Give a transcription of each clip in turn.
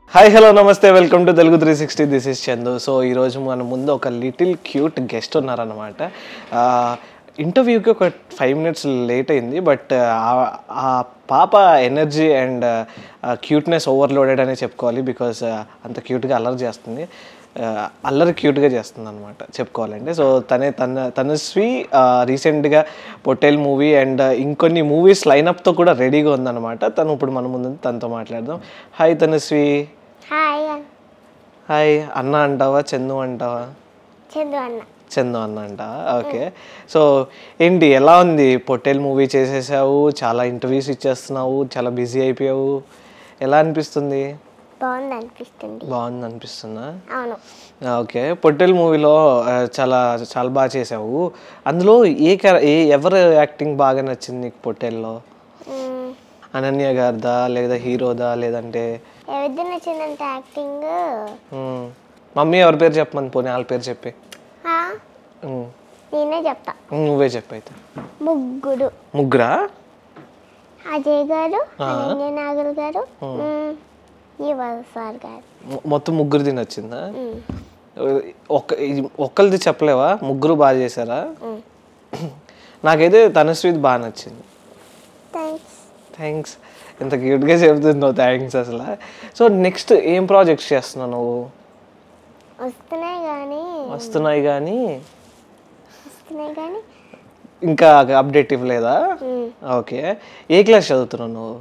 Hi hello నమస్తే welcome to Telugu three sixty this is Chandu so ఈరోజు మన ముందు ఒక లిటిల్ క్యూట్ గెస్ట్ ఉన్నారనమాట ఇంటర్వ్యూకి ఒక ఫైవ్ మినిట్స్ లేట్ అయింది బట్ ఆ పాప ఎనర్జీ అండ్ క్యూట్నెస్ ఓవర్లోడెడ్ అనే చెప్పుకోవాలి బికాస్ అంత క్యూట్గా అల్లరి చేస్తుంది Uh, అల్లరి క్యూట్గా చేస్తుంది అనమాట చెప్పుకోవాలంటే సో తనే తన తనశ్రీ రీసెంట్గా పొట్టేల్ మూవీ అండ్ ఇంకొన్ని మూవీస్ లైనప్తో కూడా రెడీగా ఉందన్నమాట తను ఇప్పుడు మన ముందు ఉంది. తనతో మాట్లాడదాం హాయ్ తనశ్రీ హాయ్ హాయ్ అన్న అంటావా చందు అంటావా చందు అన్న చందు అన్న అంటావా ఓకే సో ఏంటి ఎలా ఉంది పొట్టేల్ మూవీ చేసేసావు చాలా ఇంటర్వ్యూస్ ఇచ్చేస్తున్నావు చాలా బిజీ అయిపోయావు ఎలా అనిపిస్తుంది బాగుంది అనిపిస్తుంది బాగుంది అనిపిస్తుందా అవును ఓకే పొట్టెల్ మూవీలో ఆ, చాలా చాలా బాగా చేసావు అందులో ఏ క్యార ఏ ఎవరు యాక్టింగ్ బాగా నచ్చింది నీకు పొట్టెల్లో మ్మ్. అనన్య గారిదా లేదా హీరోదా లేదంటే ఎవరిది నచ్చిందంటే యాక్టింగ్ మ్మ్. మమ్మీ ఎవరి పేరు చెప్పమని పోనీ వాళ్ళ పేరు చెప్పి ఆ, మ్మ్. నేనే చెప్తా నువ్వే చెప్పు అయితే ముగ్గురు ముగ్గురా అజయ్ గారు అనన్య నాగల్ గారు మ్మ్. యువ సార్ గారు మొ- మొత్తం ముగ్గురిది నచ్చిందా మ్మ్. ఒక్క ఇది ఒక్కరిది చెప్పలేవా ముగ్గురు బాగా చేశారా మ్మ్. నాకైతే తనశ్రీది బాగా నచ్చింది థ్యాంక్స్ థ్యాంక్స్ ఎంత క్యూట్గా చెబుతున్నావు థ్యాంక్స్ అసలు సో నెక్స్ట్ ఏం ప్రాజెక్ట్స్ చేస్తున్నావు నువ్వు వస్తున్నాయి కానీ వస్తున్నాయి కానీ వస్తున్నాయి కానీ ఇంకా అప్డేట్ ఇవ్వలేదా మ్మ్. ఓకే ఏ క్లాస్ చదువుతున్నావు నువ్వు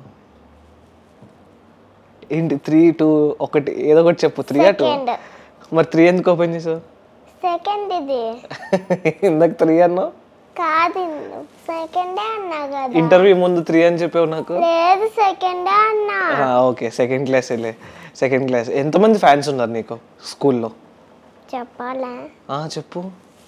ఏంటి త్రీ టూ ఒకటి ఏదో ఒకటి చెప్పు త్రీ టూ సెకండ్ మరి త్రీ ఎందుకు ఓపెన్ చేసావు సెకండ్ ఇది ఇందాక త్రీ అన్నావు కాదు సెకండే అన్నా కదా ఇంటర్వ్యూ ముందు త్రీ అని చెప్పావు నాకు లేదు సెకండే అన్నా ఓకే సెకండ్ క్లాస్ వెళ్ళే సెకండ్ క్లాస్ ఎంతమంది ఫ్యాన్స్ ఉన్నారు నీకు స్కూల్లో చెప్పాలా చెప్పు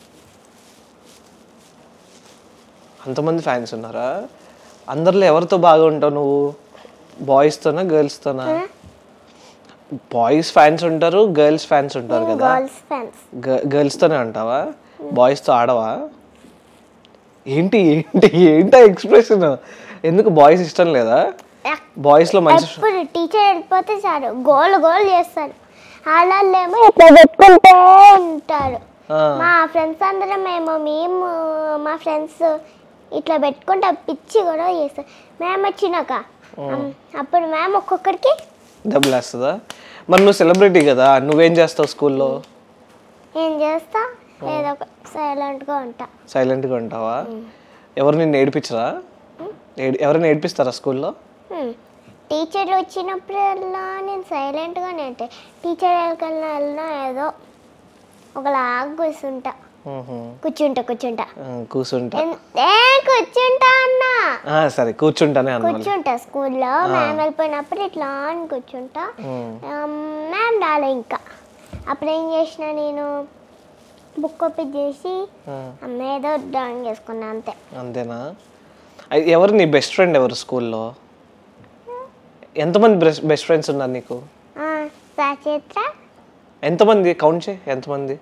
అంతమంది ఫ్యాన్స్ ఉన్నారా అందరిలో ఎవరితో బాగా ఉంటావు నువ్వు బాయ్స్తోనా గర్ల్స్తోనా బాయ్స్ ఫ్యాన్స్ ఉంటారు గర్ల్స్ ఫ్యాన్స్ ఉంటారు కదా గర్ల్స్ ఫ్యాన్స్ గర్ల్స్తోనే అంటావా బాయ్స్తో ఆడవా ఏంటి ఏంటి ఏంటా ఎక్స్ప్రెషన్ ఎందుకు బాయ్స్ ఇష్టం లేదా బాయ్స్లో మంచి ఎప్పుడు టీచర్ వెళ్ళిపోతే చాలు గోల్ గోల్ చేస్తారు వాళ్ళేమో ఇట్లా పెట్టుకుంటూ ఉంటారు ఆ, మా ఫ్రెండ్స్ అందరం మేము మేము మా ఫ్రెండ్స్ ఇట్లా పెట్టుకుంటే పిచ్చి కూడా చేస్తారు మేము వచ్చినాక అమ్, అప్పుడు మేము ఒక్కొక్కరికి డబ్బులు వేస్తుందా మరి నువ్వు సెలబ్రిటీ కదా నువ్వేం చేస్తావు స్కూల్లో ఏం చేస్తా ఏదో ఒక సైలెంట్గా ఉంటా సైలెంట్గా ఉంటావా ఎవరు నిన్ను ఏడిపించరా ఏడి ఎవరైనా ఏడిపిస్తారా స్కూల్లో హ్మ్. టీచర్లు వచ్చినప్పుడల్లా నేను సైలెంట్గానే అంటే టీచర్ వెళ్ళకల్లా వెళ్ళినా ఏదో ఒకలాగా కూర్చుంటా కూర్చుంటా కూర్చుంటా కూర్చుంటా ఎన్- ఏ కూర్చుంటా అన్నా ఆ, సరే కూర్చుంటానే అన్నాను కూర్చుంటా స్కూల్లో మ్యామ్ వెళ్ళిపోయినప్పుడు ఇట్లా అని కూర్చుంటా మ్యామ్ రాలే ఇంకా అప్పుడు ఏం చేసిన నేను బుక్ ఓపెన్ చేసి అమ్మ ఏదో డ్రాయింగ్ చేసుకున్నా అంతే అంతేనా అయ్ ఎవరు నీ బెస్ట్ ఫ్రెండ్ ఎవరు స్కూల్లో ఎంతమంది బెస్ట్ బెస్ట్ ఫ్రెండ్స్ ఉన్నారు నీకు ఆ, సచిత్ర ఎంతమంది కౌంట్ చేయి ఎంతమంది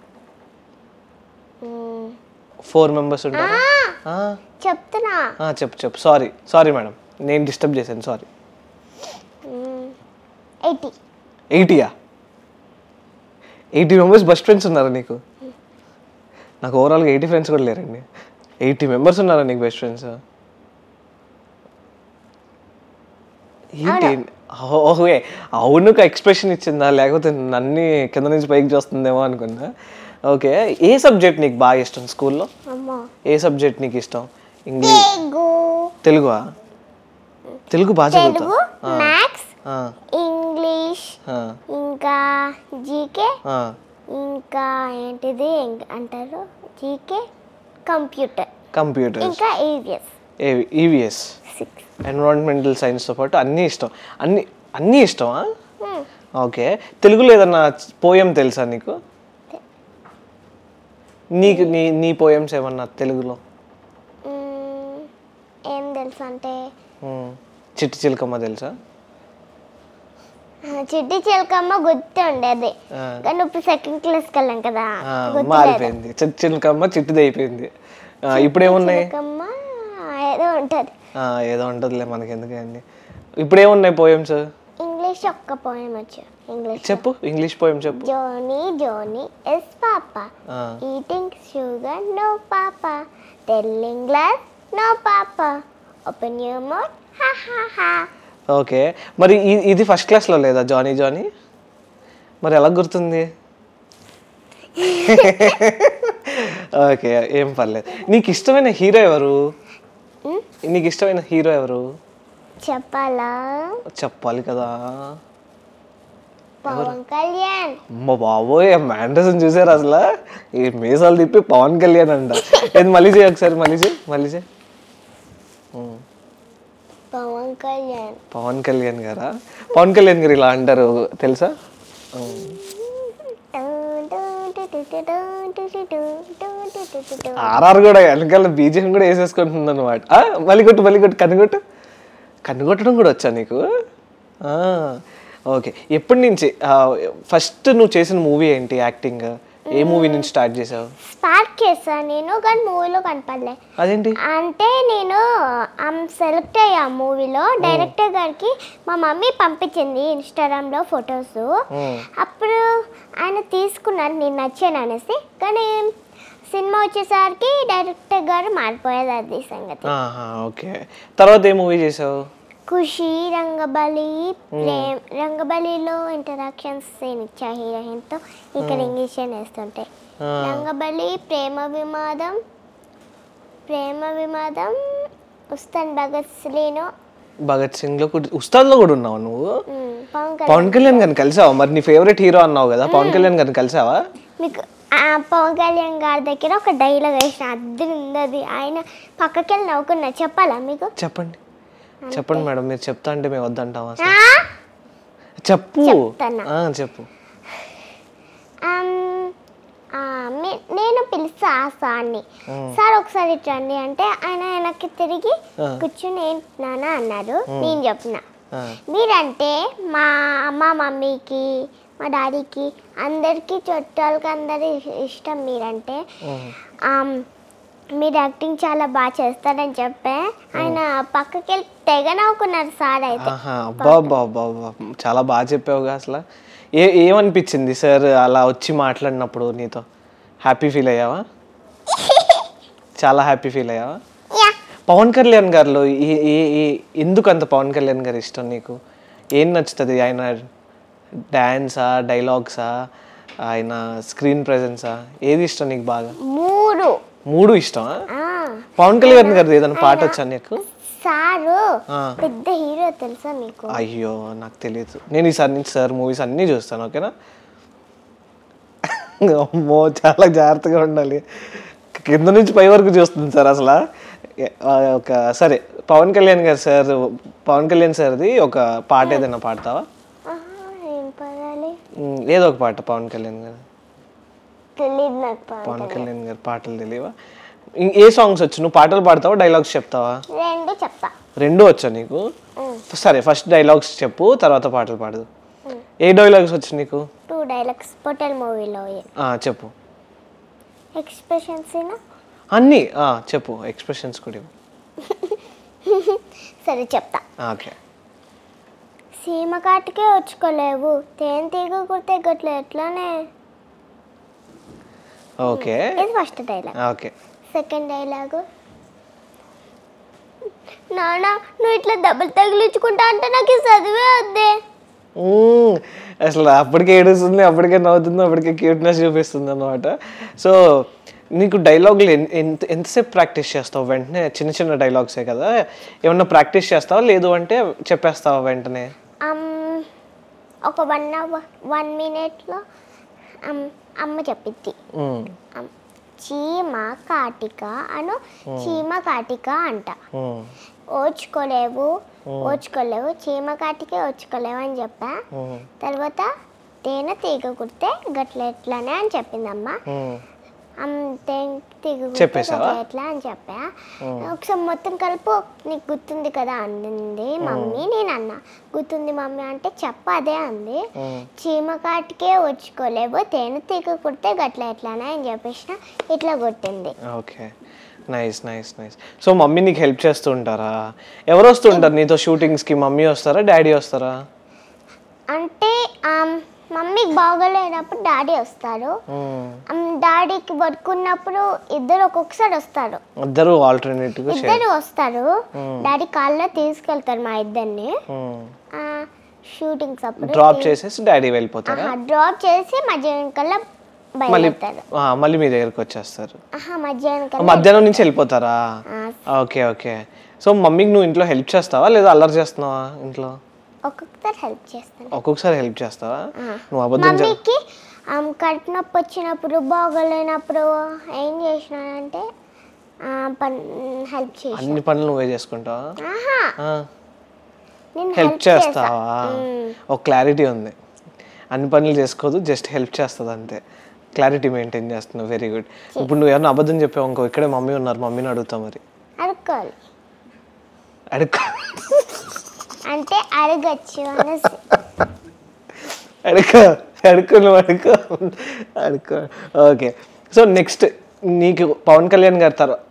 మ్, ఫోర్ మెంబర్స్ ఉంటారు ఆ, చెప్తున్నా చెప్పు చెప్పు సారీ సారీ మేడం నేను డిస్టర్బ్ చేశాను సారీ ఎయిటీ ఎయిటీయా ఎయిటీ మెంబర్స్ బెస్ట్ ఫ్రెండ్స్ ఉన్నారా నీకు నాకు ఓవరాల్గా ఎయిటీ ఫ్రెండ్స్ కూడా లేరండి ఎయిటీ మెంబర్స్ ఉన్నారా నీకు బెస్ట్ ఫ్రెండ్స్ ఏంటి ఓహే అవును ఎక్స్ప్రెషన్ ఇచ్చిందా లేకపోతే నన్ని కింద నుంచి పైకి చూస్తుందేమో అనుకున్నా ఓకే ఏ సబ్జెక్ట్ నీకు బాగా ఇష్టం స్కూల్లో అమ్మో ఏ సబ్జెక్ట్ నీకు ఇష్టం ఇంగ్లీష్ తెలుగు తెలుగువా తెలుగు బాగా తెలుగు చదువుతా మ్యాథ్స్ ఆ, ఇంగ్లీష్ ఆ, ఇంకా జీకే ఆ. ఇంకా ఏంటిది ఇంక- అంటారు జీకే కంప్యూటర్ కంప్యూటర్ ఇంకా ఈవిఎస్ ఈవీఎస్ సిక్స్ ఎన్విరాన్మెంటల్ సైన్స్తో పాటు అన్నీ ఇష్టం అన్ని అన్నీ ఇష్టమా ఓకే తెలుగులో ఏదన్నా పోయం తెలుసా నీకు నీకు నీ నీ పోయమ్స్ ఏమన్నా తెలుగులో ఏం తెలుసు అంటే మ్మ్. చిట్టి చిలకమ్మ తెలుసా ఆ, చిట్టి చిలకమ్మ గుర్తు ఉండేది ఆ. కానీ ఇప్పుడు సెకండ్ క్లాస్కి వెళ్ళాం కదా ఆ, గుర్తులేదు మారిపోయింది చిట్టి చిలకమ్మ చిట్టిది అయిపోయింది ఆ, ఇప్పుడు ఏమున్నాయి చిలకమ్మ ఏదో ఉంటుంది ఆ, ఏదో ఉంటుందిలే మనకి ఎందుకండి ఇప్పుడు ఏమున్నాయి పోయమ్స్ ఇంగ్లీష్ ఇంగ్లీష్ ఒక్క పోయం వచ్చు ఇంగ్లీష్ చెప్పు ఇంగ్లీష్ పోయం చెప్పు జోనీ జోనీ ఎస్ పాప ఆ, eating sugar no papa telling glass no papa open your mouth హా హా హా ఓకే మరి ఇ- ఇది ఫస్ట్ క్లాస్లో లేదా జానీ జానీ మరి ఎలా గుర్తుంది ఓకే ఏం పర్లేదు నీకు ఇష్టమైన హీరో ఎవరు నీకు ఇష్టమైన హీరో ఎవరు చెప్పాలా చెప్పాలి కదా పవన్ కళ్యాణ్ అమ్మ బాబోయ్ మ్యాండసన్ చూసారు అసలు ఈ మీసాలు తిప్పి పవన్ కళ్యాణ్ అంట ఏది మళ్ళీ చేయి ఒకసారి మళ్ళీ చేయి మళ్ళీ చేయి ఉమ్, పవన్ కళ్యాణ్ పవన్ కళ్యాణ్ గారా పవన్ కళ్యాణ్ గారు ఇలా అంటారు తెలుసా ఉమ్. ఆర్ఆర్ కూడా వెనకాల బీజం కూడా వేసేసుకుంటుంది అనమాట మళ్ళీ కొట్టు మళ్ళీ కొట్టు కన్నుకొట్టు కన్నుకొట్టడం కూడా వచ్చా నీకు ఆ, ఓకే ఎప్పటి నుంచి ఫస్ట్ నువ్వు చేసిన మూవీ ఏంటి యాక్టింగ్ ఏ మూవీ నుంచి స్టార్ట్ చేసావు స్పార్క్ చేశాను నేను కానీ మూవీలో కనపడలే అదేంటి అంటే నేను సెలెక్ట్ అయ్యా మూవీలో డైరెక్టర్ గారికి మా మమ్మీ పంపించింది ఇన్స్టాగ్రామ్లో ఫొటోస్ ఉమ్, అప్పుడు ఆయన తీసుకున్నారు నేను నచ్చాను అనేసి కానీ సినిమా వచ్చేసరికి డైరెక్టర్ గారు మారిపోయేది అది సంగతి ఆహా, ఓకే తర్వాత ఏ మూవీ చేసావు ఖుషి రంగబలి ప్రేమ్ రంగబలిలో ఇంటరాక్షన్స్ సీన్ ఇచ్చా హీరోయిన్తో ఇక్కడ ఇంగ్లీష్ వేస్తుంటాయి ఆ, రంగబలి ప్రేమ విమాదం ప్రేమ విమాదం ఉస్తాన్ భగత్ శ్రీను భగత్ సింగ్ లో కూడా ఉస్తాద్ లో కూడా ఉన్నావు నువ్వు ఉమ్, పవన్ కళ్యాణ్ పవన్ కళ్యాణ్ గారిని కలిసావా మరి నీ ఫేవరెట్ హీరో అన్నావు కదా పవన్ కళ్యాణ్ గారిని కలిసావా మీకు ఆ పవన్ కళ్యాణ్ గారి దగ్గర ఒక డైలాగ్ వేసిన అద్దరి ఉంది అది ఆయన పక్కకి వెళ్ళి నవ్వుకున్నా చెప్పాలా మీకు చెప్పండి చెప్పండి మేడం మీరు చెప్తా అంటే మేము వద్దంటాం అసలు ఆ? చెప్పు చెప్తానా. ఆ, చెప్పు ఆమ్, ఆ, మీ- నేను పిలుస్తా ఆ సార్ని సార్ ఒకసారి ఇటు రండి అంటే ఆయన వెనక్కి తిరిగి ఆ. కూర్చుని ఏంటి నాన్న అన్నారు నేను చెప్పిన ఆ, మీరంటే మా అమ్మ మమ్మీకి మా డాడీకి అందరికీ చుట్టాలకి అందరి ఇష్టం మీరంటే ఉమ్. ఆమ్, మీరు యాక్టింగ్ చాలా బాగా చేస్తారని చెప్పే ఆయన పక్కకి వెళ్ళి తెగ నవ్వుకున్నారు సార్ అయితే ఆహా, అబ్బా అబ్బా అబ్బా అబ్బా. చాలా బాగా చెప్పావుగా అసలు ఏ ఏమనిపించింది సార్ అలా వచ్చి మాట్లాడినప్పుడు నీతో హ్యాపీ ఫీల్ అయ్యావా చాలా హ్యాపీ ఫీల్ అయ్యావా యా పవన్ కళ్యాణ్ గారిలో ఏ ఏ ఏ- ఎందుకు అంత పవన్ కళ్యాణ్ గారి ఇష్టం నీకు ఏం నచ్చుతుంది ఆయన డ్యాన్సా డైలాగ్సా ఆయన స్క్రీన్ ప్రెజెన్సా ఏది ఇష్టం నీకు బాగా మూడు మూడు ఇష్టమా ఆ, పవన్ కళ్యాణ్ గారిది ఏదైనా పాట వచ్చా నీకు సారు ఆ. పెద్ద హీరో తెలుసా మీకు అయ్యో నాకు తెలియదు నేను ఈసారి నుంచి సార్ మూవీస్ అన్నీ చూస్తాను ఓకేనా అమ్మో చాలా జాగ్రత్తగా ఉండాలి కింద నుంచి పై వరకు చూస్తుంది సార్ అసలు ఏ- ఆ, ఒక సరే పవన్ కళ్యాణ్ గారు సార్ పవన్ కళ్యాణ్ సార్ది ఒక పాట ఏదైనా పాడతావా ఆహా, ఏం పడాలి ఉమ్, ఏదో ఒక పాట పవన్ కళ్యాణ్ గారు తెలియదు నాకు పవన్ పవన్ కళ్యాణ్ గారి పాటలు తెలియవా ఇం- ఏ సాంగ్స్ వచ్చు నువ్వు పాటలు పాడతావా డైలాగ్స్ చెప్తావా రెండు చెప్తా రెండు వచ్చా నీకు ఉమ్. సరే ఫస్ట్ డైలాగ్స్ చెప్పు తర్వాత పాటలు పాడదు ఏ డైలాగ్స్ వచ్చు నీకు టూ డైలాగ్స్ పొటల్ మూవీలో ఆ, చెప్పు ఎక్స్ప్రెషన్స్ అన్నీ ఆ, చెప్పు ఎక్స్ప్రెషన్స్ కూడా ఇవ్వు. సరే చెప్తా ఓకే సీమ కాటికే వచ్చుకోలేవు తేనె తీగ కుడితే గట్ల ఎట్లానే ఓకే ఇది first dialogue okay second dialogue నాన్న నువ్వు ఇట్లా దెబ్బలు తగిలించుకుంటా అంటే నాకు ఈ చదివే వద్దే మ్మ్. అసలు అప్పటికే ఏడుస్తుంది అప్పటికే నవ్వుతుంది అప్పటికే క్యూట్నెస్ చూపిస్తుంది అనమాట సో నీకు డైలాగులు ఎన్- ఎంత ఎంతసేపు ప్రాక్టీస్ చేస్తావు వెంటనే చిన్న చిన్న డైలాగ్సే కదా ఏమన్నా ప్రాక్టీస్ చేస్తావా లేదు అంటే చెప్పేస్తావా వెంటనే అమ్, ఒక వన్ అవర్ వన్ మినిట్లో అమ్మ చెప్పిద్ది మ్మ్. అమ్, చీమ కాటిక అను చీమ కాటిక అంట మ్మ్. ఓచుకోలేవు ఓచుకోలేవు చీమ కాటికే ఓచుకోలేవు అని చెప్పా మ్మ్. తర్వాత తేనె తీగ కుడితే గట్ల ఎట్లానే అని చెప్పిందమ్మ మ్మ్. అమ్, తేనె తీగ కుడితే చెప్పేశావా? గట్ల ఎట్లా అని చెప్పా ఒకసారి మొత్తం కలుపు నీకు గుర్తుంది కదా అంది మమ్మీ నేను అన్నా గుర్తుంది మమ్మీ అంటే చెప్ప అదే అంది మ్మ్. చీమ కాటికే వచ్చుకోలేవు తేనె తీగ కుడితే గట్ల ఎట్లానే అని చెప్పేసిన ఇట్లా కొట్టింది okay nice nice nice so mummy నీకు హెల్ప్ చేస్తూ ఉంటారా ఎవరు వస్తూ ఉంటారు నీతో షూటింగ్స్కి మమ్మీ వస్తారా డాడీ వస్తారా అంటే ఆమ్, మమ్మీకి బాగోలేనప్పుడు డాడీ వస్తారు మ్మ్. ఆమ్, డాడీకి వర్క్ ఉన్నప్పుడు ఇద్దరు ఒక్కొక్కసారి వస్తారు ఇద్దరు ఆల్టర్నేటివ్గా షేర్ ఇద్దరు వస్తారు డాడీ కాల్లో తీసుకెళ్తారు మా ఇద్దరిని షూటింగ్స్ అప్పుడు డ్రాప్ చేసేసి డాడీ వెళ్ళిపోతారా డ్రాప్ చేసి మధ్యాహ్నం కల్లా మళ్ళీ బయలుదేరుతారు ఆ, మళ్ళీ మీ దగ్గరికి వచ్చేస్తారు ఆహా మధ్యాహ్నం కల్లా మధ్యాహ్నం నుంచి వెళ్ళిపోతారా ఆ, ఓకే ఓకే సో మమ్మీకి నువ్వు ఇంట్లో హెల్ప్ చేస్తావా లేదా అల్లరి చేస్తున్నావా ఇంట్లో ఒక్కొక్కసారి హెల్ప్ చేస్తాను ఒక్కొక్కసారి హెల్ప్ చేస్తావా నువ్వు అబద్ధం చెప్ మమ్మీకి ఆమ్, కడుపు నొప్పి వచ్చినప్పుడు బాగోలేనప్పుడు ఏం చేసినానంటే ఆ, పన్ హెల్ప్ చేసి అన్ని పనులు నువ్వే చేసుకుంటావా ఆహా ఆ, నేను హెల్ప్ చేస్తావా ఒక క్లారిటీ ఉంది అన్ని పనులు చేసుకోదు జస్ట్ హెల్ప్ చేస్తుంది అంతే క్లారిటీ మెయింటైన్ చేస్తున్నావు వెరీ గుడ్ ఇప్పుడు నువ్వు ఏమన్నా అబద్ధం చెప్పావు ఇంకో ఇక్కడే మమ్మీ ఉన్నారు మమ్మీని అడుగుతావు మరి అడుక్కోవాలి అడుక్కో అంటే అడగచ్చు అనేసి అడుక్కో అడుక్కో నువ్వు అడుక్కో అడుక్కో ఓకే సో నెక్స్ట్ నీకు పవన్ కళ్యాణ్ గారు తర్వాత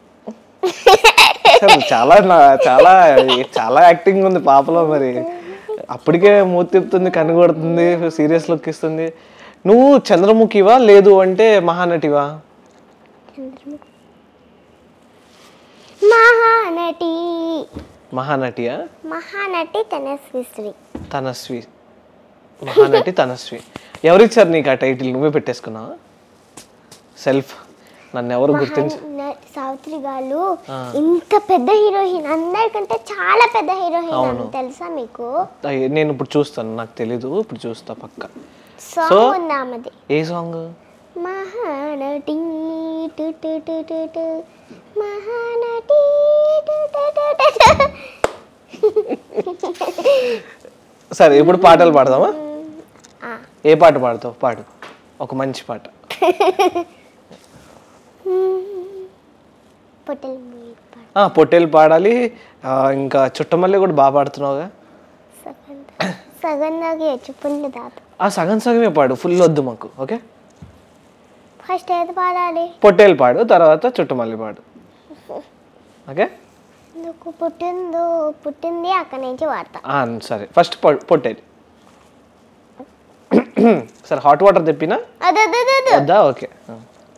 అసలు చాలా నా- చాలా చాలా యాక్టింగ్ ఉంది పాపలో మరి అప్పటికే మూతి తిప్పుతుంది కన్ను కొడుతుంది సీరియస్ లుక్ ఇస్తుంది నువ్వు చంద్రముఖివా లేదు అంటే మహానటివా మహానటి మహానటియా మహానటి తనశ్రీ శ్రీ తనస్వి మహానటి తనస్వి ఎవరిచ్చారు నీకు ఆ టైటిల్ నువ్వే పెట్టేసుకున్నావా సెల్ఫ్ నన్ను ఎవరు గుర్తించ మహాన- సావిత్రి గారు ఇంత పెద్ద హీరోయిన్ అందరికంటే చాలా పెద్ద హీరోయిన్ అని తెలుసా మీకు అయ్య, నేను ఇప్పుడు చూస్తాను నాకు తెలీదు ఇప్పుడు చూస్తా పక్క సాంగ్ ఉంది ఆమెది ఏ సాంగ్ మహానటి టు టు టు టు టు. మహానటి టు టు టు టు టు. సరే ఇప్పుడు పాటలు పాడదామా ఆ, ఏ పాట పాడతావు పాడు ఒక మంచి పాట పొట్టెల మూవీ పాట ఆ, పొట్టేలు పాడాలి ఆ, ఇంకా చుట్టమల్లి కూడా బాగా పాడుతున్నావుగా సగం సగం దాకా చెప్పులు దాపు ఆ సగం సగమే పాడు ఫుల్ వద్దు మాకు ఓకే ఫస్ట్ ఏది పాడాలి పొట్టేలు పాడు తర్వాత చుట్టమల్లి పాడు ఓకే ఎందుకు పుట్టిందో పుట్టింది అక్కడి నుంచి వాడతా ఆ, సరే ఫస్ట్ పొట్టేలు సరే హాట్ వాటర్ తెప్పినా అదే అదే అదే, అదే వద్దా ఓకే ఆ.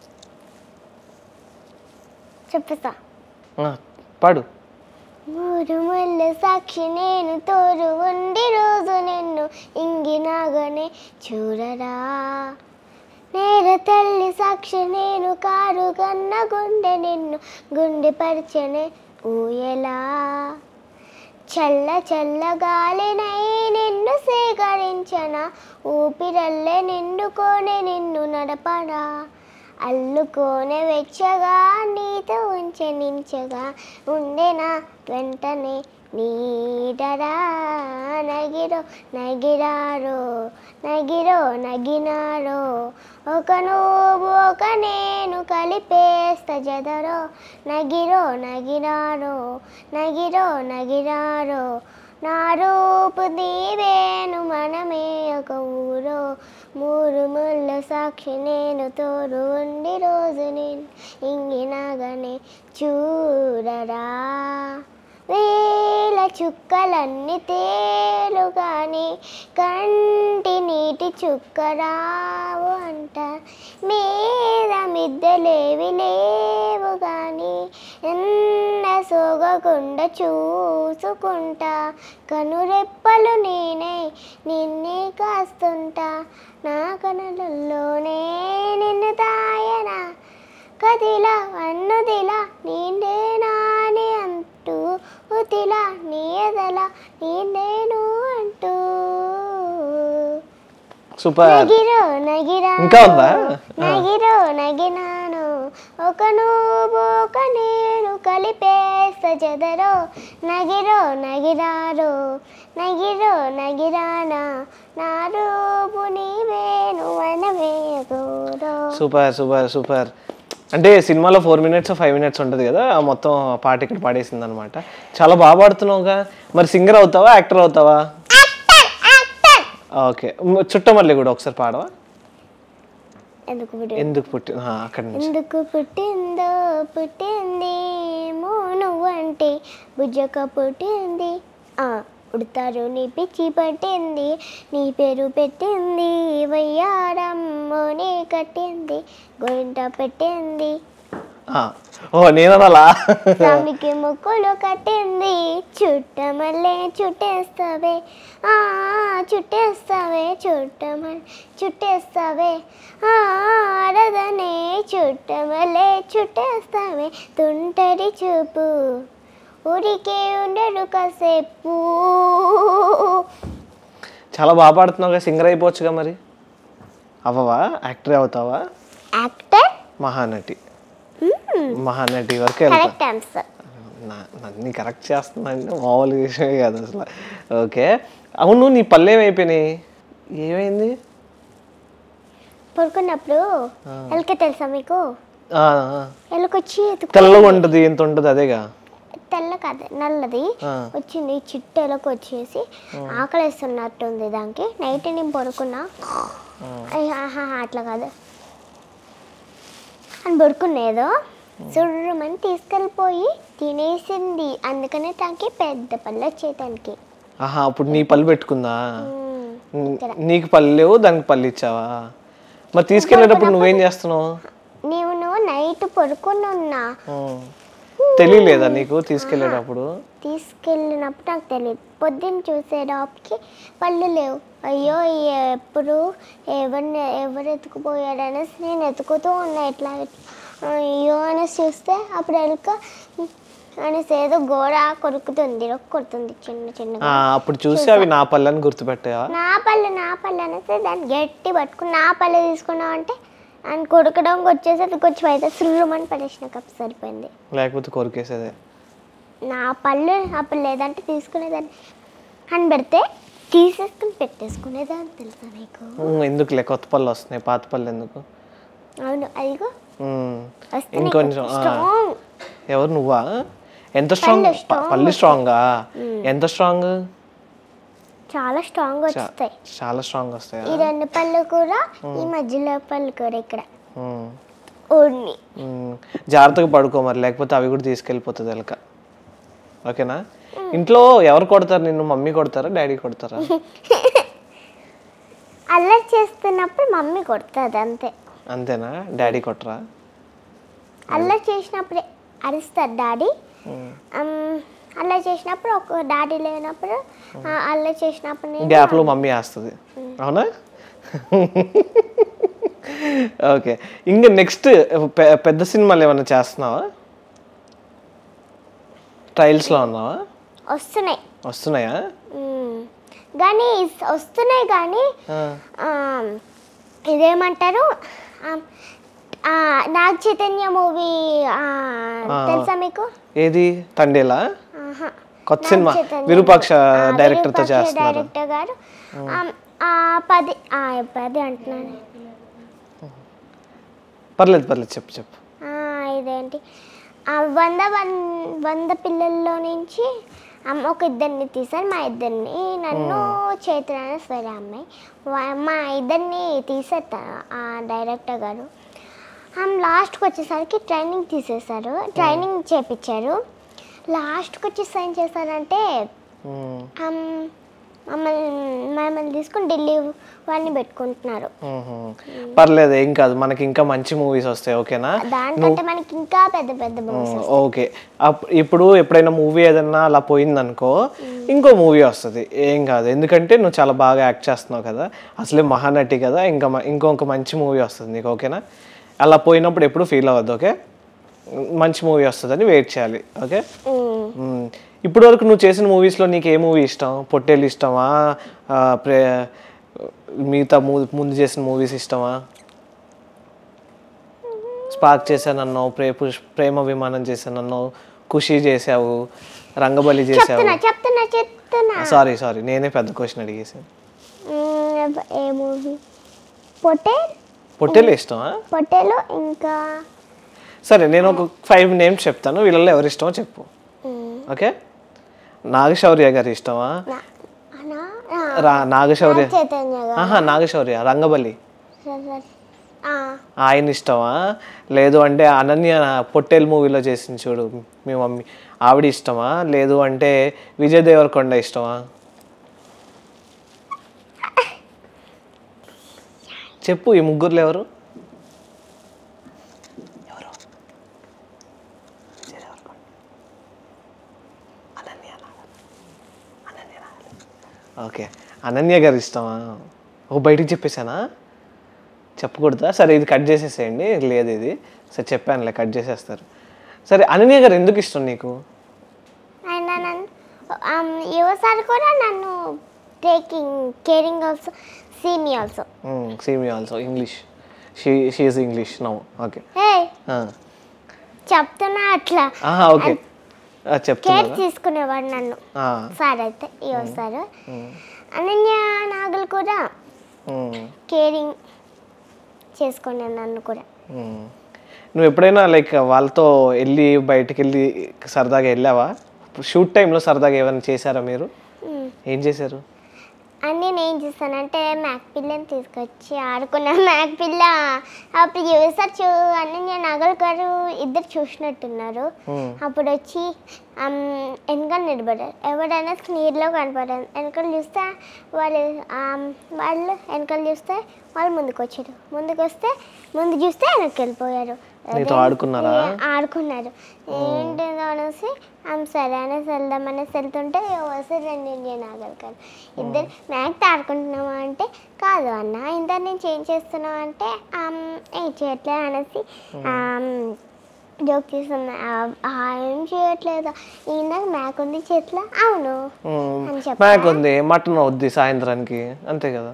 చెప్పేస్తా ఆ, పాడు మూడు ముళ్ళ సాక్షి నేను తోడు ఉండి రోజు నిన్ను ఇంగినాగనే చూడరా నేర తల్లి సాక్షి నేను కారు కన్న గుండె నిన్ను గుండె పరిచనే ఊయలా చల్ల చల్ల గాలినై నిన్ను సేకరించన ఊపిరల్లే నిండుకోనే నిన్ను నడపడా అల్లుకోనే వెచ్చగా నీతో ఉంచె నించగా ఉండేనా వెంటనే నీడరా నగిరో నగిరారో నగిరో నగినారో ఒక నువ్వు ఒక నేను కలిపేస్త జదరో నగిరో నగిరారో నగిరో నగిరారో నా రూపు దీవేను మనమే ఒక ఊరో మూడు ముళ్ళ సాక్షి నేను తోడు ఉండి రోజు నేను ఇంగినాగనే చూడరా వేల చుక్కలన్నీ తేలు గాని కంటి నీటి చుక్కరావు అంట మీద మిద్దెలేవి లేవు గాని ఎన్న సోగకుండా చూసుకుంటా కనురెప్పలు నేనే నిన్నే కాస్తుంటా నా కనులలోనే నిన్ను తాయనా కదిలా అన్నదిలా నీండే నాని అంటూ ఉతిలా నీ ఎదలా నీండేను అంటూ సూపర్ నగిరో నగిరా ఇంకా ఉందా? నగిరో నగినాను ఒక నువ్వు ఒక నేను కలిపేస్త జదరో నగిరో నగిరారో నగిరో నగిరానా నా రూపు నీవేను వనవేగోరో సూపర్ సూపర్ సూపర్ అంటే సినిమాలో ఫోర్ మినిట్స్ ఫైవ్ మినిట్స్ ఉంటుంది కదా ఆ మొత్తం పాట ఇక్కడ పాడేసింది అనమాట చాలా బాగా పాడుతున్నావుగా మరి సింగర్ అవుతావా యాక్టర్ అవుతావా ఓకే చుట్టమల్లి కూడా ఒకసారి పాడవా ఎందుకు పుట్టి ఎందుకు పుట్టి ఆ, అక్కడి నుంచి ఎందుకు పుట్టిందో పుట్టింది నువ్వు అంటే బుజ్జక పుట్టింది ఆ, ఉడతారు నీ పిచ్చి పట్టింది నీ పేరు పెట్టింది వయ్యారమ్మని కట్టింది గోరింట పెట్టింది ఆ, ఓ నేనలా స్వామికి ముక్కులు కట్టింది చుట్టమల్లే చుట్టేస్తావే ఆ చుట్టేస్తావే చుట్టమల్ చుట్టేస్తావే ఆ ఆడదనే చుట్టమల్లే చుట్టేస్తావే తుంటరి చూపు ఊరికే ఉండడు కాసేపు చాలా బాగా పాడుతున్నావుగా సింగర్ అయిపోవచ్చుగా మరి అవ్వవా యాక్టర్ అవుతావా యాక్టర్ మహానటి మహానటి వరకు వెళ్తా కరెక్ట్ ఆన్సర్ నా- నన్ను కరెక్ట్ చేస్తున్నాను మామూలు విషయమే కాదు అసలు ఓకే అవును నీ పళ్ళు ఏమైపోయినాయి ఏమైంది పడుకున్నప్పుడు ఎలుక తెలుసా మీకు ఆ, ఆ. ఎలుకొచ్చి ఎత్తుకు తెల్లగా ఉంటుంది ఎంత ఉంటుంది అదేగా తెల్ల కాదు నల్లది ఆ. వచ్చింది చిట్టెలకు వచ్చేసి ఆకలిస్తున్నట్టుంది దానికి నైట్ నేను పడుకున్నా అయ్య, ఆహా, అట్లా కాదు అని పడుకునేదో సుర్రమని తీసుకెళ్ళిపోయి తినేసింది అందుకనే దానికి పెద్ద పళ్ళు వచ్చాయి దానికి ఆహా అప్పుడు నీ పళ్ళు పెట్టుకుందా మ్మ్. నీ- నీకు పళ్ళు లేవు దానికి పళ్ళు ఇచ్చావా మరి తీసుకెళ్ళేటప్పుడు నువ్వేం చేస్తున్నావు నీవు నువ్వు నైట్ పడుకుని ఉన్నా ఉం. తెలియలేదా నీకు తీసుకెళ్ళేటప్పుడు తీసుకెళ్ళినప్పుడు నాకు తెలియదు పొద్దున్న చూసేటప్పటికి పళ్ళు లేవు అయ్యో ఎప్పుడు ఎవరిని ఎవరు ఎత్తుకుపోయాడు అనేసి నేను ఎత్తుకుతూ ఉన్నా ఎట్లా అయ్యో అనేసి చూస్తే అప్పుడు ఎలుక అనేసి ఏదో గోడ కొరుకుతుంది కొడుతుంది చిన్న చిన్న ఆ, అప్పుడు చూసి అవి నా పళ్ళని గుర్తుపెట్టావా నా పళ్ళు నా పళ్ళు అనేసి దాన్ని గట్టి పట్టుకుని నా పళ్ళు తీసుకున్నావు అంటే అని కొడుకడం వచ్చేసి అది కొంచెం అయితే సుర్రమని పడేసిన కప్పు సరిపోయింది లేకపోతే కొరికేసేదే నా పళ్ళు అప్పుడు లేదంటే తీసుకునేదాన్ని అని పెడితే తీసేసుకుని పెట్టేసుకునేదాన్ని తెలుసా నీకు ఉం, ఎందుకులే కొత్త పళ్ళు వస్తున్నాయి పాత పళ్ళు ఎందుకు అవును అదిగో ఉం. వస్తున్నాయి. ఇంకొంచెం ఆ. స్ట్రాంగ్ ఎవరు నువ్వా ఎంత స్ట్రాంగ్ పళ్ళు strong పళ్ళు స్ట్రాంగా ఎంత స్ట్రాంగ్ చాలా స్ట్రాంగ్ వస్తాయి చాలా స్ట్రాంగ్ వస్తాయా ఈ రెండు పళ్ళు కూడా ఈ మధ్యలో పళ్ళు కూడా ఇక్కడ ఉం. ఓడిని ఉం. జాగ్రత్తగా పడుకో మరి లేకపోతే అవి కూడా తీసుకెళ్ళిపోతుంది ఎలక ఓకేనా ఇంట్లో ఎవరు కొడతారు నిన్ను మమ్మీ కొడతారా డాడీ కొడతారా అల్లరి చేస్తున్నప్పుడు మమ్మీ కొడుతుంది అంతే అంతేనా డాడీ కొట్టరా అల్లరి చేసినప్పుడే అరుస్తారు డాడీ ఉం. అల్లరి చేసినప్పుడు ఒక డాడీ లేనప్పుడు ఆ, అల్లరి చేసినప్పుడు నేను గ్యాప్ లో మమ్మీ వేస్తుంది అవునా ఓకే ఇంకా నెక్స్ట్ పెద్ద సినిమాలు ఏమైనా చేస్తున్నావా ట్రయల్స్ లో ఉన్నావా వస్తున్నాయి వస్తున్నాయా మ్మ్. కానీ ఇస్- వస్తున్నాయి కానీ ఆ, ఆ, ఇదేమంటారు ఆ, ఆ, నాగ చైతన్య మూవీ తెలుసా మీకు ఏది తండేలా ఆహా. కొత్త నాగ సినిమా చైతన్య విరూపాక్ష ఆ, డైరెక్టర్ తో విరూపాక్ష చేస్తున్నారు డైరెక్టర్ గారు ఆ, ఆ, పది ఆ, పది అంటున్నాను పర్లేదు పర్లేదు చెప్పు చెప్పు ఆ, ఇదేంటి ఆ వంద వన్ వంద పిల్లల్లో నుంచి అమ్మ ఒక ఇద్దరిని తీశారు మా ఇద్దరిని నన్ను చైతన్య వేరే అమ్మాయి వా- మా ఇద్దరిని తీసారు త- ఆ డైరెక్టర్ గారు ఆమె లాస్ట్కి వచ్చేసరికి ట్రైనింగ్ తీసేశారు ట్రైనింగ్ చేపించారు లాస్ట్కి వచ్చేసి ఏం చేశారంటే ఉమ్, ఆమ్, మమ్మల్ని మమ్మల్ని తీసుకుని ఢిల్లీ వాడిని పెట్టుకుంటున్నారు ఉహు. పర్లేదు ఏం కాదు మనకి ఇంకా మంచి మూవీస్ వస్తాయి ఓకేనా దానికంటే మనకి ఇంకా పెద్ద పెద్ద మూవీస్ ఓకే అప్- ఇప్పుడు ఎప్పుడైనా మూవీ ఏదన్నా అలా పోయిందనుకో ఇంకో మూవీ వస్తుంది ఏం కాదు ఎందుకంటే నువ్వు చాలా బాగా యాక్ట్ చేస్తున్నావు కదా అసలే మహానటి కదా ఇంకా మ- ఇంకొక మంచి మూవీ వస్తుంది నీకు ఓకేనా అలా పోయినప్పుడు ఎప్పుడు ఫీల్ అవ్వద్దు ఓకే మంచి మూవీ వస్తుందని వెయిట్ చేయాలి ఓకే మ్మ్. ఇప్పటి వరకు నువ్వు చేసిన మూవీస్లో నీకు ఏ మూవీ ఇష్టం పొట్టేలు ఇష్టమా ఆ, ప్రే మిగతా మూ ముందు చేసిన మూవీస్ ఇష్టమా స్పార్క్ చేశానన్నావు ప్రే పుష్- ప్రేమ విమానం చేశానన్నావు ఖుషి చేసావు రంగబలి చేసావు చెప్తున్నా చెప్తున్నా చెప్తున్నా సారీ సారీ నేనే పెద్ద క్వశ్చన్ అడిగేసాను మ్మ్, ఏ మూవీ పొటే పొట్టేలు ఇష్టమా పొట్టేలు ఇంకా సరే నేను ఒక ఫైవ్ నేమ్స్ చెప్తాను వీళ్ళలో ఎవరి ఇష్టమో చెప్పు మ్మ్, ఓకే నాగశౌర్య గారి ఇష్టమా నా- నా- ఆ, రా నాగశౌర్య చైతన్య గారు ఆహా నాగశౌర్య రంగబలి సరే, సరే. ఆ, ఆయన ఇష్టమా లేదు అంటే అనన్య పొట్టేల్ మూవీలో చేసింది చూడు మీ మమ్మీ ఆవిడ ఇష్టమా లేదు అంటే విజయ్ దేవరకొండ ఇష్టమా చెప్పు ఈ ముగ్గురులో ఎవరు ఎవరు ఓకే అనన్య గారు ఇష్టమా ఓ బయటికి చెప్పేశానా చెప్పకూడదా సరే ఇది కట్ చేసేసేయండి లేదు ఇది సరే చెప్పానులే కట్ చేసేస్తారు సరే అనన్య గారు ఎందుకు ఇష్టం నీకు ఆయన నన్ను యువసారి కూడా నన్ను taking caring also see me also same also English she she is English now okay hey చెప్తున్నా అట్లా ఓకే కేర్ చెప్తున్నా తీసుకునేవాడు నన్ను సార్ అయితే యువసారు అనన్య నాగలు కూడా కేరింగ్ చేసుకునే నన్ను కూడా నువ్వు ఎప్పుడైనా లైక్ వాళ్ళతో వెళ్ళి బయటికి వెళ్ళి సరదాగా వెళ్ళావా షూట్ టైంలో సరదాగా ఏమైనా చేశారా మీరు మ్మ్. ఏం చేశారు అని నేను ఏం చేస్తానంటే మ్యాక్ పిల్లని తీసుకొచ్చి ఆడుకున్నా మ్యాక్ పిల్ల అప్పుడు యువసార్ చూ అనన్య నాగల్ గారు ఇద్దరు చూసినట్టున్నారు మ్మ్. అప్పుడు వచ్చి ఆమ్, వెనకాల నిలబడ్డారు ఎవరైనా నీరులో కనపడారు వెనకాల చూస్తే వాళ్ళు ఆమ్, వాళ్ళు వెనకాల చూస్తే వాళ్ళు ముందుకు వచ్చారు ముందుకు వస్తే ముందు చూస్తే వెనక్కి వెళ్ళిపోయారు నీతో ఆడుకున్నారా? ఆడుకున్నారు ఏంటి అనేసి ఆమె సరే అనేసి వెళ్దాం అనేసి వెళ్తుంటే వస్తే రెండు ఇండియన్ ఆగలికారు ఇద్దరు మ్యాథ్స్ ఆడుకుంటున్నావా అంటే కాదు అన్న ఇంత నేను చేంజ్ చేస్తున్నావు అంటే ఆమ్, ఏం చేయట్లే అనేసి ఆమ్, జోక్ చేస్తున్నా ఆ- ఆ, ఏం చేయట్లేదు ఇందాక మ్యాక్ ఉంది చేతిలో అవును అని చెప్పా. మ్యాక్ ఉంది మటన్ అవుద్ది సాయంత్రానికి అంతే కదా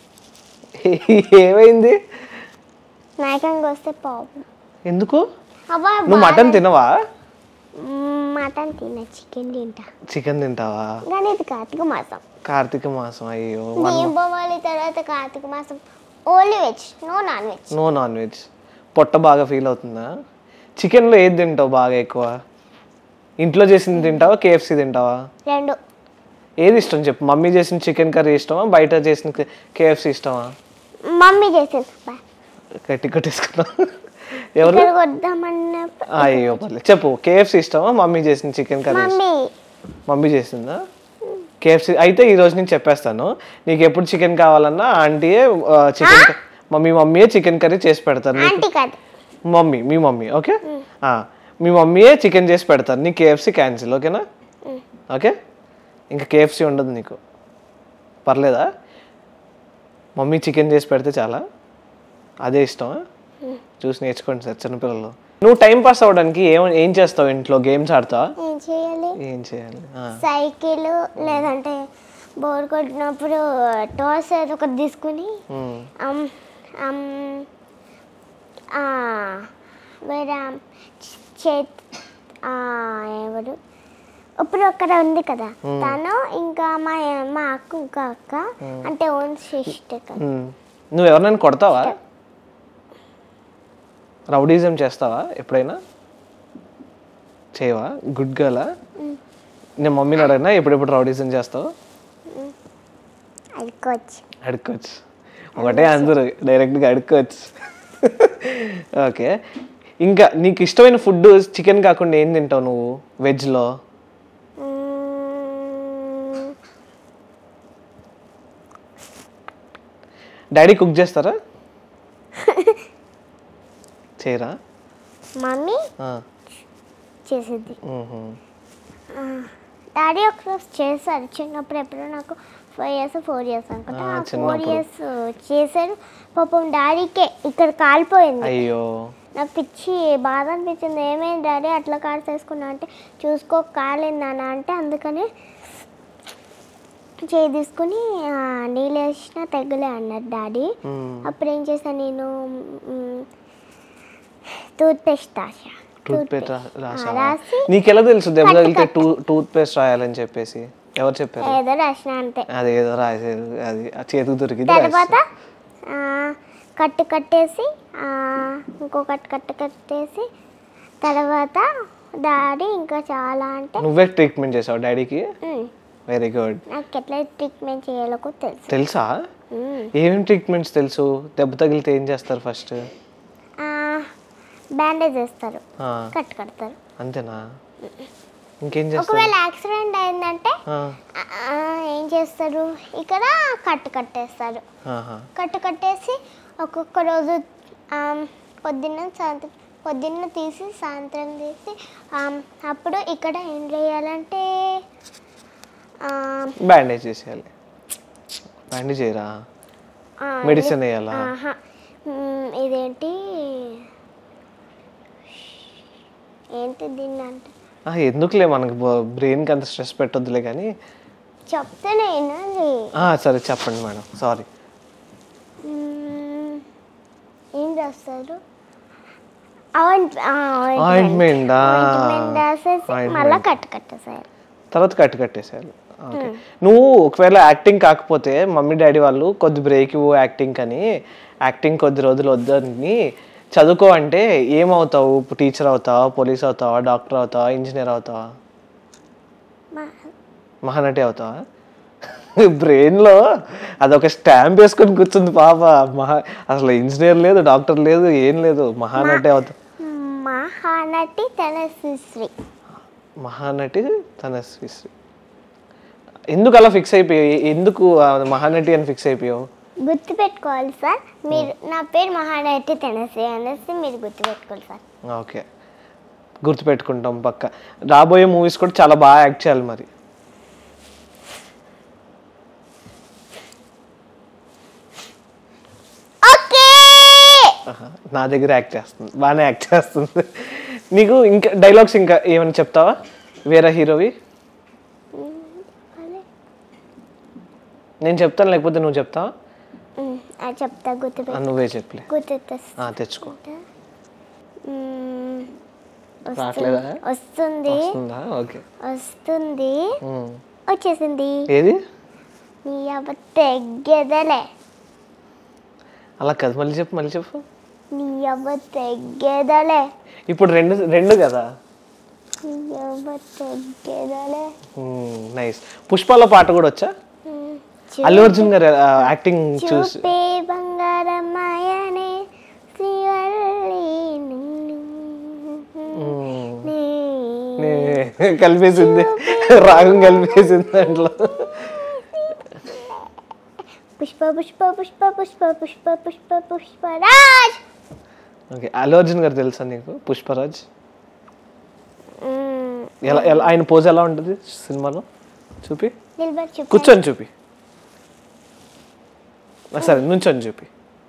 ఏమైంది మ్యాకంగా వస్తే పాపం ఎందుకు అబ్బా నువ్వు మటన్ తినవా మటన్ తిన చికెన్ తింటా చికెన్ తింటావా కానీ ఇది కార్తీక మాసం కార్తీక మాసం అయ్యో దీపావళి తర్వాత కార్తీక మాసం only veg no non veg no non veg పొట్ట బాగా ఫీల్ అవుతుందా చికెన్లో ఏది తింటావు బాగా ఎక్కువ ఇంట్లో చేసింది తింటావా కేఎఫ్సి తింటావా రెండు ఏది ఇష్టం చెప్పు మమ్మీ చేసిన చికెన్ కర్రీ ఇష్టమా బయట చేసిన కేఎఫ్సి ఇష్టమా మమ్మీ చేసేది బా. గట్టి కొట్టేసుకున్నా ఎవరు ఇక్కడ వద్దామన్నప్పుడు అయ్యో పర్లేదు చెప్పు కేఎఫ్సి ఇష్టమా మమ్మీ చేసిన చికెన్ కర్రీ ఇష్టమా? మమ్మీ మమ్మీ చేసిందా కేఎఫ్సి అయితే ఈ రోజు నేను చెప్పేస్తాను నీకు ఎప్పుడు చికెన్ కావాలన్నా ఆంటీయే చికెన్ మమ్మీ మమ్మీయే చికెన్ కర్రీ చేసి పెడతారు నీకు ఆంటీ కాదు మమ్మీ మీ మమ్మీ ఓకే ఆ, మీ మమ్మీయే చికెన్ చేసి పెడతారు నీ కేఎఫ్సి క్యాన్సిల్ ఓకేనా ఓకే ఇంకా కేఎఫ్సి ఉండదు నీకు పర్లేదా మమ్మీ చికెన్ చేసి పెడితే చాలా అదే ఇష్టమా చూసి నేర్చుకోండి సార్ చిన్నపిల్లలు నువ్వు టైం పాస్ అవ్వడానికి ఏం ఏం చేస్తావు ఇంట్లో గేమ్స్ ఆడతావా ఏం చేయాలి ఏం చేయాలి ఆ, సైకిల్ లేదంటే బోర్ కొట్టినప్పుడు టాస్ ఏదో ఒకటి తీసుకుని ఉమ్, అమ్, అమ్, ఆ, వేరే చేత్ ఆ, ఎవరు ఇప్పుడు అక్కడ ఉంది కదా తను ఇంకా మా మా అక్క ఇంకా అక్క అంటే ఓన్ సిస్టర్ కదా ఉమ్. నువ్వు ఎవరినైనా కొడతావా రౌడీజం చేస్తావా ఎప్పుడైనా చేయవా గుడ్ గర్లా నేను మమ్మీని అడిగినా ఎప్పుడెప్పుడు రౌడీజం చేస్తావు అడుకోవచ్చు అడుక్కోవచ్చు ఒకటే అందరు డైరెక్ట్గా అడుక్కోవచ్చు ఓకే ఇంకా నీకు ఇష్టమైన ఫుడ్ చికెన్ కాకుండా ఏం తింటావు నువ్వు వెజ్లో డాడీ కుక్ చేస్తారా చేయరా మమ్మీ ఆ, చేసేది మ్హూ. ఆ, డాడీ ఒకరోజు చేశారు చిన్నప్పుడు ఎప్పుడో నాకు ఫైవ్ ఇయర్స్ ఫోర్ ఇయర్స్ అనుకుంటా ఆ, ఫోర్ చిన్నప్పుడు. ఇయర్స్ చేశారు పాపం డాడీకే ఇక్కడ కాలిపోయింది అయ్యో నాకు పిచ్చి బాధ అనిపించింది ఏమైంది డాడీ అట్లా కార్ చేసుకున్నా అంటే చూసుకో కాలేదు నాన్న అంటే అందుకని చేయి తీసుకుని ఆ, నీళ్ళు వేసిన తెగలే అన్నారు డాడీ మ్. అప్పుడు ఏం చేశాను నేను టూత్ పేస్ట్ రాసా టూత్ పేస్ట్ ఆ, రాసావా రాసి నీకెలా తెలుసు దెబ్బ తగిలితే టూ టూత్ పేస్ట్ రాయాలని చెప్పేసి ఎవరు చెప్పారు ఏదో రాసిన అంతే అది ఏదో రాసేది అది ఆ చేతికి దొరికింది తర్వాత ఆ, కట్టు కట్టేసి ఆ, ఇంకో కట్టు కట్టు కట్టేసి తర్వాత డాడీ ఇంకా చాలా అంటే నువ్వే ట్రీట్మెంట్ చేసావు డాడీకి "ఉమ్, వెరీ గుడ్ నాకు ఎట్లా ట్రీట్మెంట్ చేయాలో కూడా తెలుసు తెలుసా ఉమ్, ఏమేమి ట్రీట్మెంట్స్ తెలుసు దెబ్బ తగిలితే ఏం చేస్తారు ఫస్ట్ ఆ, బ్యాండేజ్ వేస్తారు కట్టు కడతారు అంతేనా ఇంకేం చేస్తారు ఒకవేళ యాక్సిడెంట్ అయిందంటే ఆ, ఆ, ఏం చేస్తారు ఇక్కడ కట్టు కట్టేస్తారు ఆహా. కట్టు కట్టేసి ఒక్కొక్క రోజు ఆమ్, పొద్దున్న సాయంత్రం పొద్దున్న తీసి సాయంత్రం తీసి ఆమ్, అప్పుడు ఇక్కడ ఏం చేయాలంటే ఆమ్, బ్యాండేజ్ చేసేయాలి బ్యాండేజ్ చేయరా ఆ, మెడిసిన్ వేయాలా ఆహా. మ్, ఇదేంటి ఏంటి దీన్ని అంటే ఆ, ఎందుకులే మనకు బ్రెయిన్కి అంత స్ట్రెస్ పెట్టొద్దులే కానీ చెప్తేనే వినాలి ఆ, సరే చెప్పండి మేడం సారీ మ్, ఏం రాస్తారు ఆయింట్ ఆయింట్మెంట్ ఆయింట్మెంట్ రాసేసి మళ్ళీ కట్ కట్టేసారు తర్వాత కట్టు కట్టేసేయాలి ఓకే నువ్వు ఒకవేళ యాక్టింగ్ కాకపోతే మమ్మీ డాడీ వాళ్ళు కొద్ది బ్రేక్ ఇవ్వు యాక్టింగ్ అని యాక్టింగ్ కొద్ది రోజులు వద్దని చదువుకో అంటే ఏమవుతావు టీచర్ అవుతావా పోలీస్ అవుతావా డాక్టర్ అవుతావా ఇంజనీర్ అవుతావా మహానటి అవుతావా బ్రెయిన్లో అదొక స్టాంప్ వేసుకొని కూర్చుంది పాప మహా అసలు ఇంజనీర్ లేదు డాక్టర్ లేదు ఏం లేదు మహానటి అవుతా మహానటి తన సుశ్రీ మహానటి తన శ్రీ ఎందుకు అలా ఫిక్స్ అయిపోయావు ఎందుకు ఆ మహానటి అని ఫిక్స్ అయిపోయావు గుర్తుపెట్టుకోవాలి సార్ మీరు నా పేరు మహానటి తనసి అనేసి మీరు గుర్తుపెట్టుకోవాలి సార్ ఓకే గుర్తుపెట్టుకుంటాం పక్క రాబోయే మూవీస్ కూడా చాలా బాగా యాక్ట్ చేయాలి మరి ఓకే ఆహా, నా దగ్గర యాక్ట్ చేస్తుంది బాగానే యాక్ట్ చేస్తుంది నీకు ఇంకా డైలాగ్స్ ఇంకా ఏమైనా చెప్తావా వేరే హీరోవి నేను చెప్తాను లేకపోతే నువ్వు చెప్తావా అది చెప్తా ఆ, గుర్తుపెట్టు నువ్వే చెప్పలే గుర్తు ఆ, తెచ్చుకో మ్మ్. రావట్లేదా వస్తుంది వస్తుందా ఓకే వస్తుంది ఉమ్. వచ్చేసింది ఏది నీ అవ్వ తెగ్గెదలే అలా కాదు మళ్ళీ చెప్పు మళ్ళీ చెప్పు నీ అవ్వ తెగ్గెదలే ఇప్పుడు రెండు రెండు కదా నీ అవ్వ తెగ్గెదలే నైస్ పుష్పాల పాట కూడా వచ్చా మ్మ్. అల్లు అర్జున్ గారు యాక్టింగ్ చూసి చూపే బంగారమాయనే శ్రీవల్లి నిన్ను మ్మ్. నీ- నే- కలిపేసింది రాగం కలిపేసింది దాంట్లో పుష్ప పుష్ప పుష్ప పుష్ప పుష్ప పుష్ప పుష్పరాజ్ ఓకే అల్లు అర్జున్ గారు తెలుసా నీకు పుష్పరాజ్ మ్మ్. ఎలా ఎలా ఆయన పోజ్ ఎలా ఉంటుంది సినిమాలో చూపి నిలబడి చూపి కూర్చొని చూపి ఆ, సరే నుంచొని చూపి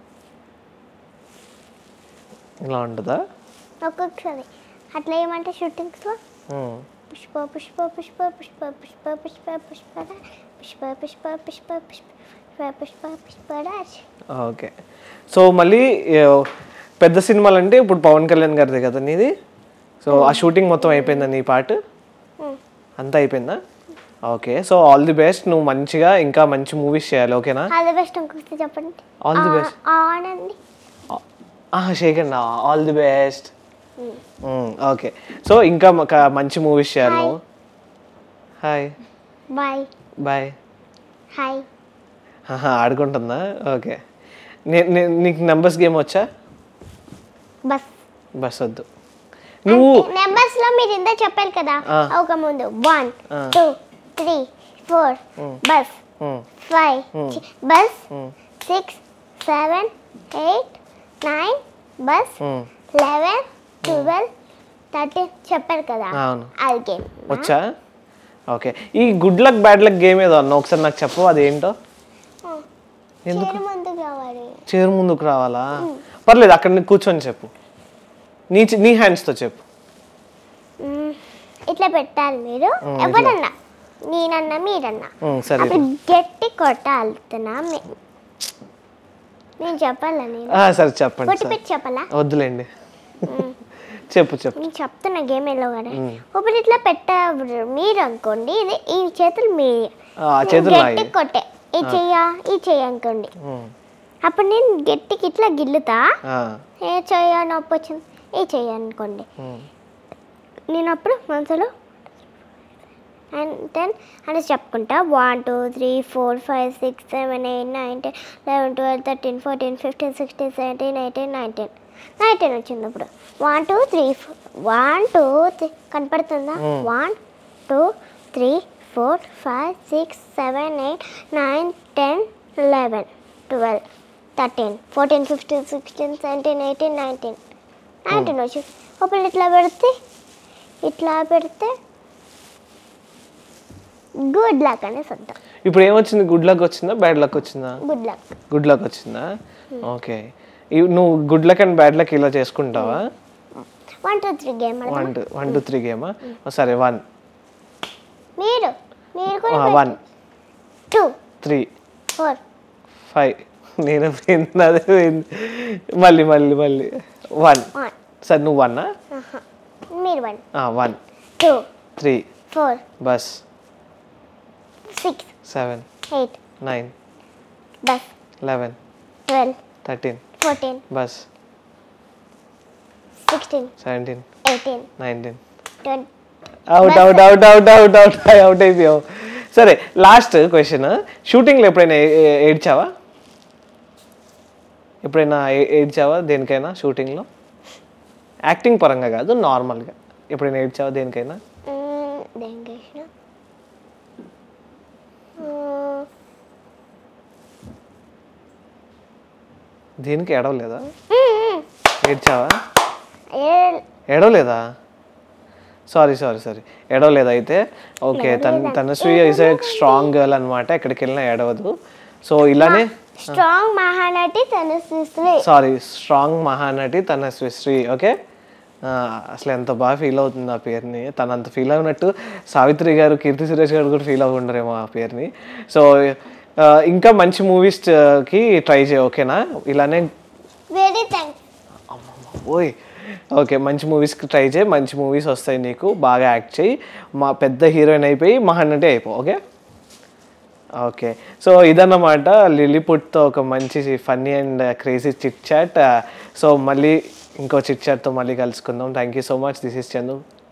ఇలా ఉంటుందా ఒక్కొక్కసారి అట్లా ఏమంటే షూటింగ్స్లో మ్మ్. పుష్ప పుష్ప పుష్ప పుష్ప పుష్ప పుష్ప పుష్ప పుష్ప పుష్ప పుష్ప పుష్ప పుష్ప పుష్పరాజ్ ఓకే సో మళ్ళీ ఏ, పెద్ద సినిమాలు అంటే ఇప్పుడు పవన్ కళ్యాణ్ గారిదే కదా నీది సో ఆ షూటింగ్ మొత్తం అయిపోయిందా నీ పార్ట్ అంతా అయిపోయిందా okay so all the best నువ్వు మంచిగా ఇంకా మంచి మూవీస్ చేయాలి ఓకేనా ఆల్ ది బెస్ట్ ఇంకొకటి చెప్పండి ఆల్ ది బెస్ట్ ఆనండి షేకండి all the best okay so ఇంకా ఒక మంచి మూవీస్ చేయాలి నువ్వు హాయ్ బాయ్ బాయ్ హాయ్ ఆడుకుంటుందా ఓకే నేను నీకు నెంబర్స్ గేమ్ వచ్చా బస్ బస్ వద్దు నువ్వు నెంబర్స్ లో మీరు ఇంత చెప్పారు కదా ఆ. ఒక ముందు one ah. Two three four buzz hmm. Five buzz six seven eight nine buzz hmm. Eleven twelve thirteen చెప్పారు కదా అవును అది గేమ్ వచ్చా ఓకే ఈ good luck bad luck game ఏదో అన్న ఒకసారి నాకు చెప్పు అదేంటో ఎందుకు చేరు ముందు కావాలి చైర్ ముందుకు రావాలా పర్లేదు అక్కడ నీ కూర్చొని చెప్పు నీ చి- నీ హ్యాండ్స్తో చెప్పు మ్మ్. ఇట్లా పెట్టాలి మీరు ఎవరన్నా నేనన్నా మీరన్నా ఉమ్, సరే అప్పుడు గట్టి కొట్టాలుతున్నా నేను చెప్పాలా నేను ఆ, సరే చెప్పండి కొట్టి సరే పెట్టి చెప్పాలా వద్దులేండి చెప్పు చెప్పు నేను చెప్తున్నా గేమ్ ఎలా కానీ ఇప్పుడు ఇట్లా పెట్ట మీరు అనుకోండి ఇది ఈ చేతులు మీ ఆ చేతులు గట్టి నాయి కొట్టే ఈ చెయ్య ఈ చెయ్యి అనుకోండి ఉమ్, అప్పుడు నేను గట్టికి ఇట్లా గిల్లుతా ఆ, ఏ చెయ్య నొప్పి వచ్చింది ఈ చెయ్యి అనుకోండి ఉమ్, నేను అప్పుడు మనసులో అండ్ టెన్ అని చెప్పుకుంటా one two three four five six seven eight nine ten eleven twelve thirteen fourteen fifteen sixteen seventeen eighteen nineteen nineteen వచ్చింది ఇప్పుడు one two three one two three కనపడుతుందా one two three four five six seven eight nine ten eleven twelve thirteen fourteen fifteen sixteen seventeen eighteen nineteen nineteen వచ్చి ఒకళ్ళు ఇట్లా పెడితే ఇట్లా పెడితే good luck అనేసి అంటాం ఇప్పుడు ఏమొచ్చింది గుడ్ లక్ వచ్చిందా బ్యాడ్ లక్ వచ్చిందా గుడ్ లక్ గుడ్ లక్ వచ్చిందా ఓకే నువ్వు good luck and bad luck ఇలా చేసుకుంటావా one two three game one two one two three గేమా సరే వన్ మీరు మీరు కూడా one two three four five నేను పోయింది అదే పోయింది మళ్ళీ మళ్ళీ మళ్ళీ వన్ వన్ సరే నువ్వు వన్నా మీరు one one two three four buzz six seven eight nine buzz eleven twelve thirteen fourteen buzz sixteen seventeen eighteen nineteen twenty out out out out out out out అయిపోయావు సరే లాస్ట్ క్వశ్చన్ షూటింగ్లో ఎప్పుడైనా ఏ- ఏ- ఏడ్చావా ఎప్పుడైనా ఏ- ఏడ్చావా దేనికైనా షూటింగ్లో యాక్టింగ్ పరంగా కాదు నార్మల్గా ఎప్పుడైనా ఏడ్చావా దేనికైనా దేనికి వేసిన దేనికి ఏడవలేదా ఏడ్చావా ఏ ఏడవలేదా సారీ సారీ సారీ ఏడవలేదు అయితే ఓకే తన Tanashree is a strong girl అనమాట ఎక్కడికి వెళ్ళినా ఏడవదు సో ఇలానే స్ట్రాంగ్ మహానటి తన సిస్టర్ సారీ స్ట్రాంగ్ మహానటి తన శ్రీ ఓకే అసలు ఎంత బాగా ఫీల్ అవుతుంది ఆ పేరుని తను అంత ఫీల్ అవునట్టు సావిత్రి గారు కీర్తి సురేష్ గారు కూడా ఫీల్ అవ్వకుండారేమో ఆ పేరుని సో ఇంకా మంచి మూవీస్కి ట్రై చేయ ఓకేనా ఇలానే వెరీ థ్యాంక్స్ ఓయ్ ఓకే మంచి మూవీస్కి ట్రై చేయి మంచి మూవీస్ వస్తాయి నీకు బాగా యాక్ట్ చేయి మా పెద్ద హీరోయిన్ అయిపోయి మహానటి అయిపో ఓకే ఓకే సో ఇదన్నమాట లిలీపుట్తో ఒక మంచి funny and crazy chit chat so మళ్ళీ ఇంకో చిట్ చాట్తో మళ్ళీ కలుసుకుందాం thank you so much this is Chandu